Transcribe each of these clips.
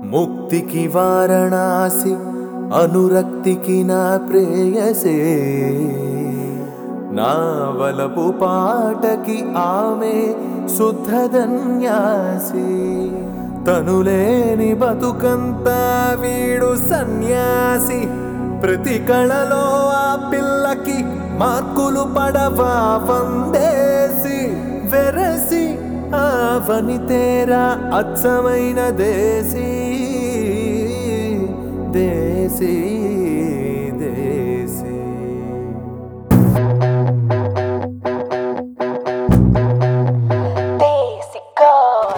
ముక్తికి వారణాసి అనురక్తికి నా ప్రేయసే నా వలపు పాటకి ఆమె శుద్ధధన్యాసి తనులేని బతుకంతా వీడు సన్యాసి ప్రతి కళలో ఆ పిల్లకి మార్కులు పడవా వందేసి వెరసి ఆ వనితేరా అచ్చమైన దేశీ దేశీ దేశీ Basic God.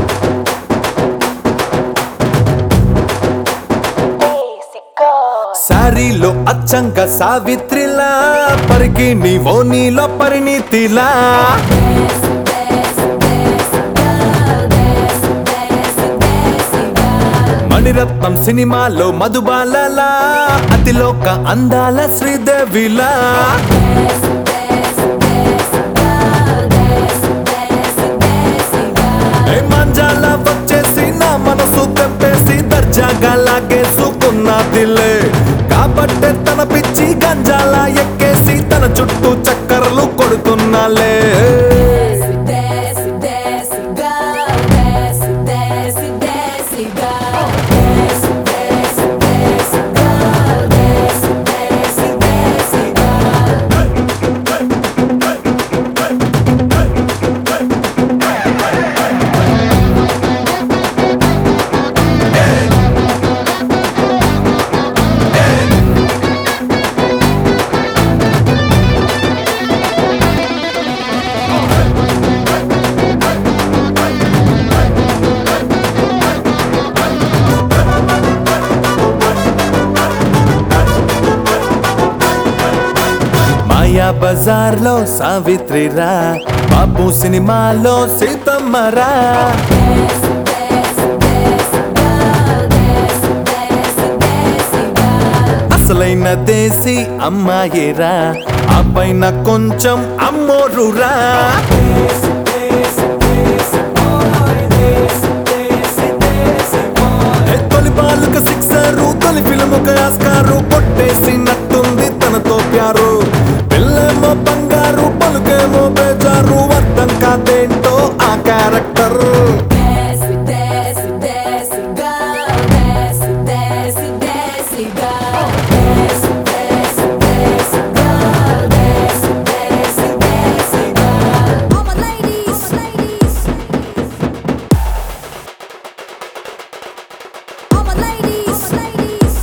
Basic God. సారీలో అచ్చంక సావిత్రిలా పరికి నీవో నీలో పరిణితిలా మణిరత్నం సినిమాలో మధుబాలలా అతిలోక అందాల శ్రీదేవిలా ఏ మంజాల వచ్చేసి నా మనసు తెంపేసి దర్జాగా లాగేసుకున్నదిలే కాబట్టే తన పిచ్చి గంజాల ఎక్కేసి తన చుట్టూ చక్కర్లు కొడుతున్నాలే Desce, desce, gal. Desce, desce, desce, gal. Desce, desce, desce, gal. Desce, desce, desce, gal. మాయా బజార్ లో సావిత్రిరా బాబు సినిమాలో సీతమ్మరా అసలైన దేశీ అమ్మాయిరా ఆ పైన కొంచెం అమ్మోరురా ఏ తొలి బాలుక సిక్సరు తొలి ఫిల్ముక ఆస్కారు కొట్టేసినట్టుంది తనతో ప్యారు పిల్లేమో బంగారు పలుకేమో బేజారు అర్థం కాదేంటో ఆ character Desce, desce, desce, gal. Desce, desce, desce, gal. Desce, desce, desce, gal. Desce, desce, desce, gal. All my ladies, all my ladies. All my ladies, all my ladies.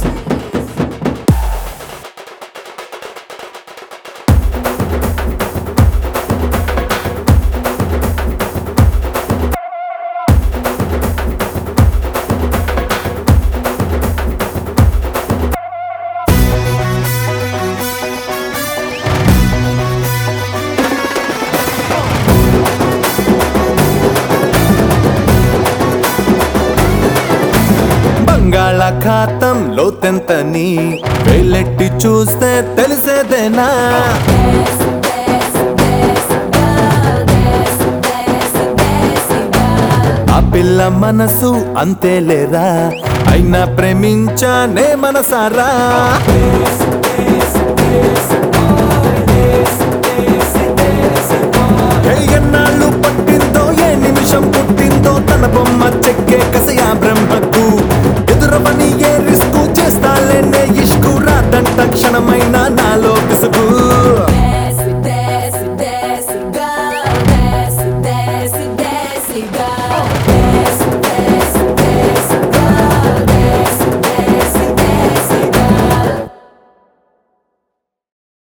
బంగాళాఖాతం లోతెంతని వేలెట్టి చూస్తే తెలిసేదేనా ఆ పిల్ల మనసు అంతేలేరా అయినా ప్రేమించానే మనసారా ఏ ఎన్నాళ్ళు పట్టిందో ఏ నిమిషం పుట్టిందో తన బొమ్మ చెక్కే కసయా బ్రహ్మకు ఎదురవని ఏ రిస్కు చేస్తాలేనే ఇష్కు రాదంట క్షణమైన నా